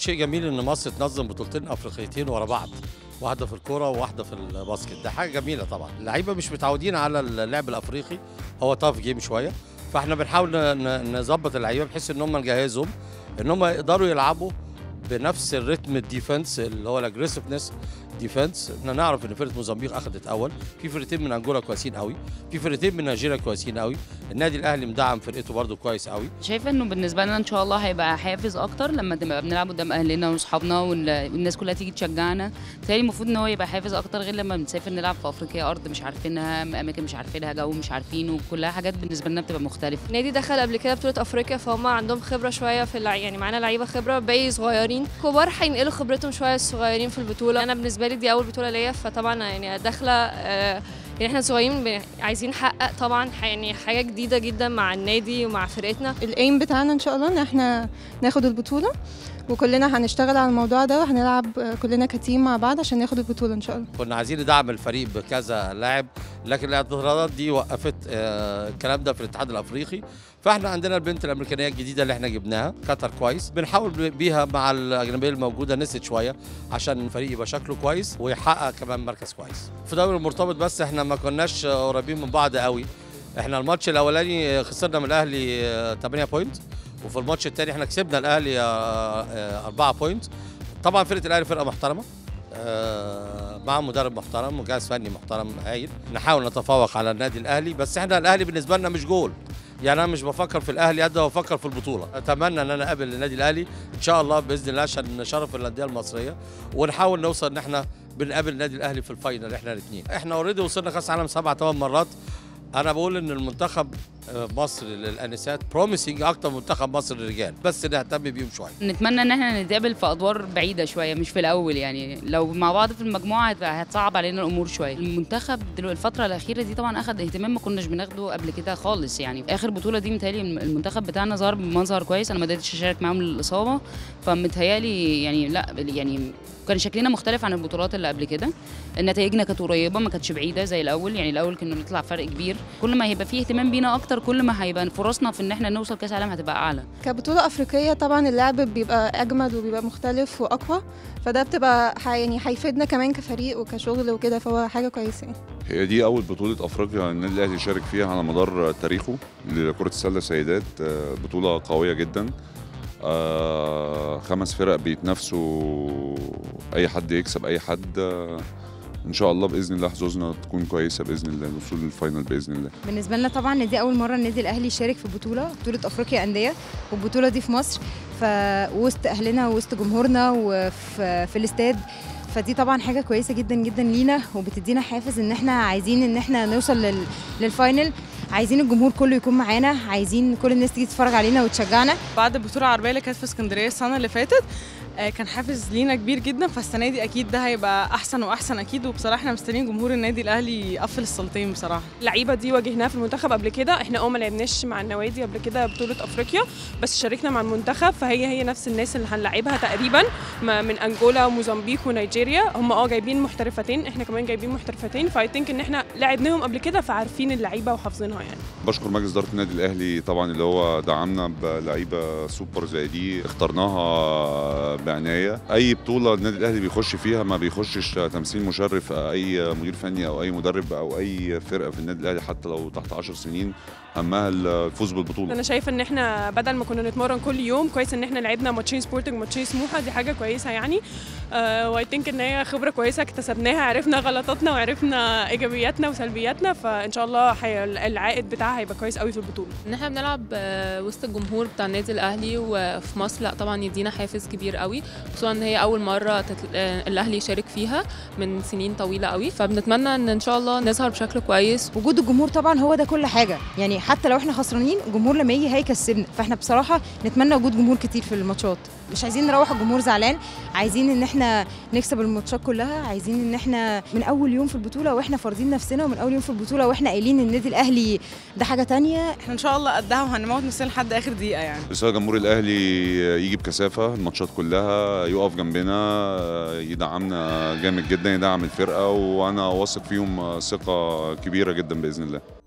شيء جميل ان مصر تنظم بطولتين افريقيتين ورا بعض واحده في الكوره وواحده في الباسكت ده حاجه جميله طبعا اللعيبه مش متعودين على اللعب الافريقي هو تاف جيم شويه فاحنا بنحاول ن- ن- نظبط اللعيبه بحيث ان هم نجهزهم ان هم يقدروا يلعبوا بنفس الريتم الديفنس اللي هو الاجريسفنس ديفنس احنا نعرف ان فرقه موزمبيق اخذت اول في فرقتين من انجولا كويسين قوي في فرقتين من نيجيريا كويسين قوي النادي الاهلي مدعم فرقته برده كويس قوي شايفه انه بالنسبه لنا ان شاء الله هيبقى حافز اكتر لما نبقى بنلعب قدام اهلنا واصحابنا وال- والناس كلها تيجي تشجعنا بالتالي المفروض ان هو يبقى حافز اكتر غير لما بنسافر نلعب في افريقيا ارض مش عارفينها اماكن مش عارفينها جو مش عارفينه كلها حاجات بالنسبه لنا بتبقى مختلفه النادي دخل قبل كده بطولة أفريقيا فهم عندهم خبرة شوية في اللع... يعني معانا لعيبة خبرة باقي صغيرين كبار هينقلوا خبرتهم شوية الصغيرين في البطولة أنا بالنسبة لي دي أول بطولة ليا فطبعا يعني داخلة آه، يعني احنا صغيرين بن- عايزين نحقق طبعا ح- يعني حاجة جديدة جدا مع النادي ومع فرقتنا الايم بتاعنا ان شاء الله ان احنا ناخد البطوله وكلنا هنشتغل على الموضوع ده وهنلعب كلنا كتيم مع بعض عشان ناخد البطوله ان شاء الله كنا عايزين ندعم الفريق بكذا لاعب لكن الاعتراضات دي وقفت آه، الكلام ده في الاتحاد الافريقي فاحنا عندنا البنت الامريكانيه الجديده اللي احنا جبناها قطر كويس بنحاول بيها مع الاجنبيه الموجوده نسيت شويه عشان الفريق يبقى شكله كويس ويحقق كمان مركز كويس في دوري المرتبط بس احنا ما كناش قريبين من بعض قوي احنا الماتش الاولاني خسرنا من الاهلي آه، 8 بوينت وفي الماتش الثاني احنا كسبنا الاهلي 4 بوينت طبعا فرقه الاهلي فرقه محترمه آه، مع مدرب محترم وجهاز فني محترم هايل نحاول نتفوق على النادي الاهلي بس احنا الاهلي بالنسبه لنا مش جول يعني انا مش بفكر في الاهلي قد ما بفكر في البطوله اتمنى ان انا اقابل النادي الاهلي ان شاء الله باذن الله عشان نشرف الانديه المصريه ونحاول نوصل ان احنا بنقابل النادي الاهلي في الفاينل احنا الاثنين احنا اوريدي وصلنا كاس عالم سبع ثمان مرات انا بقول ان المنتخب آه، مصر للانسات بروميسنج اكتر من منتخب مصر للرجال بس نهتم بيهم شويه نتمنى ان احنا نتقابل في ادوار بعيده شويه مش في الاول يعني لو مع بعض في المجموعه هت- هتصعب علينا الامور شويه المنتخب دلوقتي الفتره الاخيره دي طبعا اخذ اهتمام ما كناش بناخده قبل كده خالص يعني اخر بطوله دي متهيألي المنتخب بتاعنا ظهر بمظهر كويس انا ما قدرتش اشارك معاهم للاصابه فمتهيألي يعني لا يعني كان شكلنا مختلف عن البطولات اللي قبل كده نتائجنا كانت قريبه ما كانتش بعيده زي الاول يعني الاول كنا بنطلع فرق كبير كل ما هيبقى فيه اهتمام بينا اكتر كل ما هيبقى فرصنا في ان احنا نوصل كاس عالم هتبقى اعلى كبطوله افريقيه طبعا اللعب بيبقى اجمد وبيبقى مختلف واقوى فده بتبقى ح- يعني هيفيدنا كمان كفريق وكشغل وكده فهو حاجه كويسه يعني. هي دي أول بطولة أفريقيا النادي الأهلي شارك فيها على مدار تاريخه لكرة السلة سيدات آه، بطولة قوية جدا آه، خمس فرق بيتنافسوا أي حد يكسب أي حد آه، إن شاء الله بإذن الله حظوظنا تكون كويسة بإذن الله الوصول للفاينل بإذن الله بالنسبه لنا طبعا إن دي اول مره النادي الاهلي يشارك في بطوله بطوله افريقيا انديه والبطوله دي في مصر فوسط اهلنا ووسط جمهورنا وفي في الاستاد فدي طبعا حاجه كويسه جدا جدا لينا وبتدينا حافز ان احنا عايزين ان احنا نوصل لل... للفاينل عايزين الجمهور كله يكون معانا عايزين كل الناس تيجي تتفرج علينا وتشجعنا بعد البطوله العربيه اللي كانت في اسكندريه السنه اللي فاتت آه، كان حافز لينا كبير جدا فالسنه دي اكيد ده هيبقى احسن واحسن اكيد وبصراحه احنا مستنيين جمهور النادي الاهلي يقفل السلطين بصراحه اللعيبه دي واجهناها في المنتخب قبل كده احنا اه ما لعبناش مع النوادي قبل كده بطوله افريقيا بس شاركنا مع المنتخب فهي هي نفس الناس اللي هنلعبها تقريبا ما- من انجولا وموزمبيق ونيجيريا هم اه جايبين محترفتين احنا كمان جايبين محترفتين فاي ثينك ان احنا لعبناهم قبل كده فعارفين اللعيبه وحافظينها يعني بشكر مجلس إدارة النادي الأهلي طبعا اللي هو دعمنا بلعيبة سوبر زي دي اخترناها بعناية أي بطولة النادي الأهلي بيخش فيها ما بيخشش تمثيل مشرف أي مدير فني أو أي مدرب أو أي فرقة في النادي الأهلي حتى لو تحت 10 سنين همها الفوز بالبطولة انا شايفه ان احنا بدل ما كنا نتمرن كل يوم كويس ان احنا لعبنا ماتشين سبورتنج ماتشين سموحه دي حاجه كويسه يعني واي ثينك ان هي خبره كويسه اكتسبناها عرفنا غلطاتنا وعرفنا ايجابياتنا وسلبياتنا فان شاء الله حي... العائد بتاعها هيبقى كويس قوي في البطوله ان احنا بنلعب آه، وسط الجمهور بتاع النادي الاهلي وفي مصر لا طبعا يدينا حافز كبير قوي خصوصا ان هي اول مره تتل... آه، الاهلي يشارك فيها من سنين طويله قوي فبنتمنى ان ان شاء الله نظهر بشكل كويس وجود الجمهور طبعا هو ده كل حاجه يعني حتى لو احنا خسرانين الجمهور لما يجي هيكسبنا فاحنا بصراحه نتمنى وجود جمهور كتير في الماتشات مش عايزين نروح الجمهور زعلان عايزين ان احنا نكسب الماتشات كلها عايزين ان احنا من اول يوم في البطوله واحنا فارضين نفسنا ومن اول يوم في البطوله واحنا قايلين ان النادي الاهلي ده حاجه تانية احنا ان شاء الله قدها وهنموت نفسنا لحد اخر دقيقه يعني رسالة جمهور الأهلي يجي بكثافة الماتشات كلها يقف جنبنا يدعمنا جامد جدا يدعم الفرقة وأنا واثق فيهم ثقة كبيرة جدا بإذن الله